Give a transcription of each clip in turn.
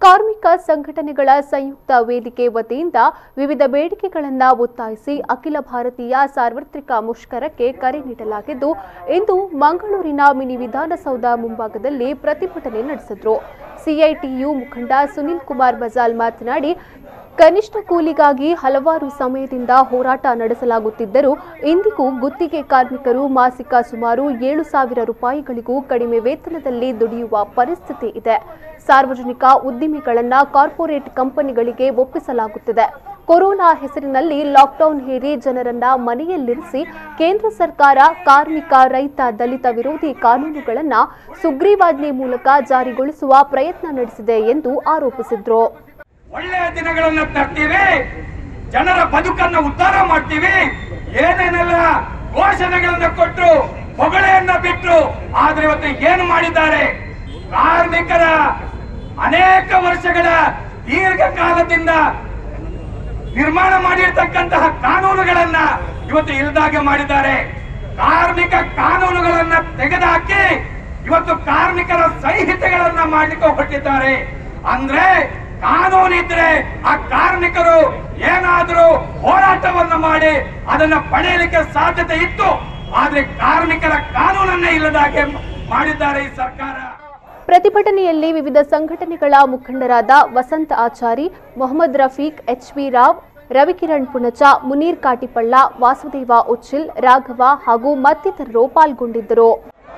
ಕಾರ್ಮಿಕ ಸಂಘಟನೆಗಳ ಸಂಯುಕ್ತ ವೇದಿಕೆ ವತಿಯಿಂದ ವಿವಿಧ ಬೇಡಿಕೆಗಳನ್ನು ಒತ್ತಾಯಿಸಿ ಅಖಿಲ ಭಾರತೀಯ ಸಾರ್ವತ್ರಿಕ ಮುಷ್ಕರಕ್ಕೆ ಕರೆ ನೀಡಲಾಗಿದ್ದು ಇಂದು ಮಂಗಳೂರಿನ ಮಿನಿ ವಿಧಾನಸೌಧ ಮುಂಭಾಗದಲ್ಲಿ ಪ್ರತಿಭಟನೆ ನಡೆಸಿದ್ರು ಸಿಐಟಿಯು ಮುಖಂಡ ಸುನಿಲ್ ಕುಮಾರ್ ಬಜಾಲ್ ಮಾತನಾಡಿ ಕನಿಷ್ಠ ಕೂಲಿಗಾಗಿ ಹಲವಾರು ಸಮಯದಿಂದ ಹೋರಾಟ ನಡೆಸಲಾಗುತ್ತಿದ್ದರೂ ಇಂದಿಗೂ ಗುತ್ತಿಗೆ ಕಾರ್ಮಿಕರು ಮಾಸಿಕ ಸುಮಾರು ಏಳು ಸಾವಿರ ರೂಪಾಯಿಗಳಿಗೂ ಕಡಿಮೆ ವೇತನದಲ್ಲಿ ದುಡಿಯುವ ಪರಿಸ್ಥಿತಿ ಇದೆ ಸಾರ್ವಜನಿಕ ಉದ್ದಿಮೆಗಳನ್ನ ಕಾರ್ಪೊರೇಟ್ ಕಂಪನಿಗಳಿಗೆ ಒಪ್ಪಿಸಲಾಗುತ್ತಿದೆ ಕೊರೋನಾ ಹೆಸರಿನಲ್ಲಿ ಲಾಕ್ಡೌನ್ ಹೇರಿ ಜನರನ್ನ ಮನೆಯಲ್ಲಿರಿಸಿ ಕೇಂದ್ರ ಸರ್ಕಾರ ಕಾರ್ಮಿಕ ರೈತ ದಲಿತ ವಿರೋಧಿ ಕಾನೂನುಗಳನ್ನ ಸುಗ್ರೀವಾಜ್ಞೆ ಮೂಲಕ ಜಾರಿಗೊಳಿಸುವ ಪ್ರಯತ್ನ ನಡೆಸಿದೆ ಎಂದು ಆರೋಪಿಸಿದ್ರು ಒಳ್ಳೆಯ ದಿನಗಳನ್ನ ತರ್ತೀವಿ ಜನರ ಬದುಕನ್ನ ಉದ್ಧಾರ ಮಾಡ್ತೀವಿ ಏನೇನೆಲ್ಲ ಘೋಷಣೆಗಳನ್ನ ಕೊಟ್ಟರು ಹೊಗಳೆಯನ್ನ ಬಿಟ್ರು ಆದ್ರೆ ಇವತ್ತು ಏನು ಮಾಡಿದ್ದಾರೆ ಕಾರ್ಮಿಕರ ಅನೇಕ ವರ್ಷಗಳ ದೀರ್ಘಕಾಲದಿಂದ ನಿರ್ಮಾಣ ಮಾಡಿರ್ತಕ್ಕಂತಹ ಕಾನೂನುಗಳನ್ನ ಇವತ್ತು ಇಲ್ದಾಗೆ ಮಾಡಿದ್ದಾರೆ ಕಾರ್ಮಿಕ ಕಾನೂನುಗಳನ್ನ ತೆಗೆದುಹಾಕಿ ಇವತ್ತು ಕಾರ್ಮಿಕರ ಸಂಹಿತೆಗಳನ್ನ ಮಾಡ್ಲಿಕ್ಕೆ ಹೊರಟಿದ್ದಾರೆ ಅಂದ್ರೆ ಕಾನೂನು ಇದ್ರೆ ಆ ಕಾರ್ಮಿಕರು ಏನಾದ್ರೂ ಹೋರಾಟವನ್ನ ಮಾಡಿ ಅದನ್ನ ಪಡೆಯಲಿಕ್ಕೆ ಸಾಧ್ಯತೆ ಇತ್ತು ಆದ್ರೆ ಕಾರ್ಮಿಕರ ಕಾನೂನನ್ನ ಇಲ್ಲದಾಗೆ ಮಾಡಿದ್ದಾರೆ ಈ ಸರ್ಕಾರ ಪ್ರತಿಭಟನೆಯಲ್ಲಿ ವಿವಿಧ ಸಂಘಟನೆಗಳ ಮುಖಂಡರಾದ ವಸಂತ ಆಚಾರಿ ಮೊಹಮ್ಮದ್ ರಫೀಕ್ ಎಚ್ವಿ ರಾವ್ ರವಿಕಿರಣ್ ಪುಣಚ ಮುನೀರ್ ಕಾಟಿಪಳ್ಳ ವಾಸುದೇವ ಉಚ್ಚಿಲ್ ರಾಘವ ಹಾಗೂ ಮತ್ತಿತರರು ಪಾಲ್ಗೊಂಡಿದ್ದರು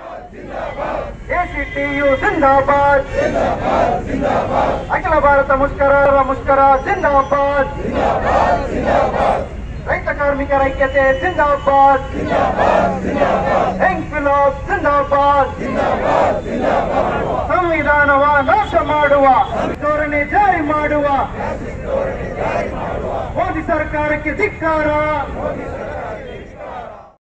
ಎಸಿಟಿಯು ಜಿಂದಾಬಾದ್ ಅಖಿಲ ಭಾರತ ಮುಷ್ಕರ ಮುಷ್ಕರ ಜಿಂದಾಬಾದ್ ರೈತ ಕಾರ್ಮಿಕರ ಐಕ್ಯತೆ ಜಿಂದಾಬಾದ್ ಎಂಕ್ವಿಲಾಬ್ ಜಿಂದಾಬಾದ್ ಸಂವಿಧಾನವ ನಾಶ ಮಾಡುವ ಧೋರಣೆ ಜಾರಿ ಮಾಡುವ ಮೋದಿ ಸರ್ಕಾರಕ್ಕೆ ಧಿಕ್ಕಾರ